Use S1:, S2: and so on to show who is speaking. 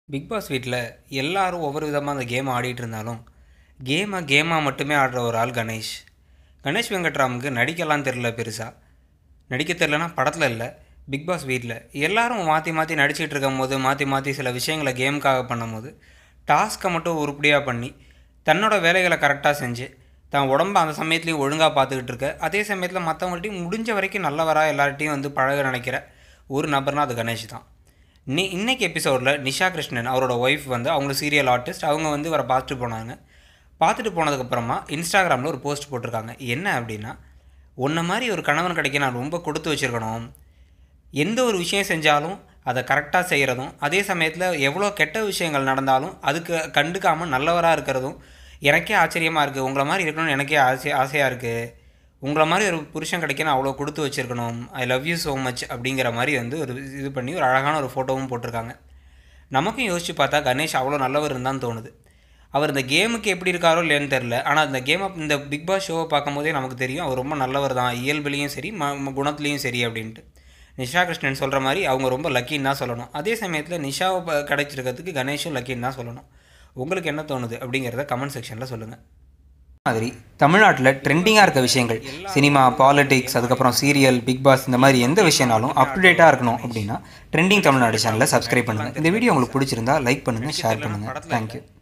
S1: big pass வீட்டில் எல்லாரும் ஒவ்வொரு விதமாக அந்த கேம் ஆடிட்டு இருந்தாலும் கேமை கேமாக மட்டுமே ஆடுற ஒரு ஆள் கணேஷ் கணேஷ் வெங்கட்ராமுக்கு நடிக்கலாம் தெரில பெருசாக நடிக்க தெரிலனா படத்தில் இல்லை பிக் பாஸ் வீட்டில் எல்லாரும் மாற்றி மாற்றி நடிச்சிட்டு இருக்கும் போது மாற்றி மாற்றி சில விஷயங்களை கேமுக்காக பண்ணும்போது டாஸ்க்கை மட்டும் உருப்படியாக பண்ணி தன்னோட வேலைகளை கரெக்டாக செஞ்சு தான் உடம்ப அந்த சமயத்துலேயும் ஒழுங்காக பார்த்துக்கிட்டு இருக்க அதே சமயத்தில் மற்றவங்கள்ட்டையும் முடிஞ்ச வரைக்கும் நல்லவராக எல்லார்ட்டையும் வந்து பழக நினைக்கிற ஒரு நபர்னா அது கணேஷ் தான் நீ இன்னைக்கு எபிசோடில் நிஷா கிருஷ்ணன் அவரோட ஒய்ஃப் வந்து அவங்க சீரியல் ஆர்டிஸ்ட் அவங்க வந்து இவரை பார்த்துட்டு போனாங்க பார்த்துட்டு போனதுக்கப்புறமா இன்ஸ்டாகிராமில் ஒரு போஸ்ட் போட்டிருக்காங்க என்ன அப்படின்னா உன்ன மாதிரி ஒரு கணவன் கிடைக்க நான் ரொம்ப கொடுத்து வச்சுருக்கணும் எந்த ஒரு விஷயம் செஞ்சாலும் அதை கரெக்டாக செய்கிறதும் அதே சமயத்தில் எவ்வளோ கெட்ட விஷயங்கள் நடந்தாலும் அதுக்கு கண்டுக்காமல் நல்லவராக இருக்கிறதும் எனக்கே ஆச்சரியமாக இருக்குது உங்களை மாதிரி இருக்கணும்னு எனக்கே ஆசை ஆசையாக இருக்குது உங்களை மாதிரி ஒரு புருஷன் கிடைக்க நான் அவ்வளோ கொடுத்து வச்சுருக்கணும் I love you so much அப்படிங்கிற மாதிரி வந்து ஒரு இது பண்ணி ஒரு அழகான ஒரு ஃபோட்டோவும் போட்டிருக்காங்க நமக்கும் யோசித்து பார்த்தா கணேஷ் அவ்வளோ நல்லவர் இருந்தான்னு தோணுது அவர் இந்த கேமுக்கு எப்படி இருக்காரோ இல்லைன்னு தெரில ஆனால் இந்த கேமை இந்த பிக் பாஸ் ஷோவை பார்க்கும்போதே நமக்கு தெரியும் அவர் ரொம்ப நல்லவர் தான் இயல்புலேயும் சரி ம ம- குணத்துலேயும் சரி அப்படின்ட்டு நிஷா கிருஷ்ணன் சொல்கிற மாதிரி அவங்க ரொம்ப லக்கின்னு தான் சொல்லணும் அதே சமயத்தில் நிஷாவை ப- கிடைச்சிருக்கிறதுக்கு கணேஷும் லக்கின்னு தான் சொல்லணும் உங்களுக்கு என்ன தோணுது அப்படிங்கிறத கமெண்ட் செக்ஷனில் சொல்லுங்கள் மாதிரி தமிழ்நாட்டில் ட்ரெண்டிங்காக இருக்க விஷயங்கள் சினிமா பாலிடிக்ஸ் அதுக்கப்புறம் சீரியல் பிக் பாஸ் இந்த மாதிரி எந்த விஷயம்னாலும் அப் டு டேட்டாக இருக்கணும் அப்படின்னா ட்ரெண்டிங் தமிழ்நாடு சேனலை சப்ஸ்கிரைப் பண்ணுங்கள் இந்த வீடியோ உங்களுக்கு பிடிச்சிருந்தா லைக் பண்ணுங்கள் ஷேர் பண்ணுங்கள் தேங்க்யூ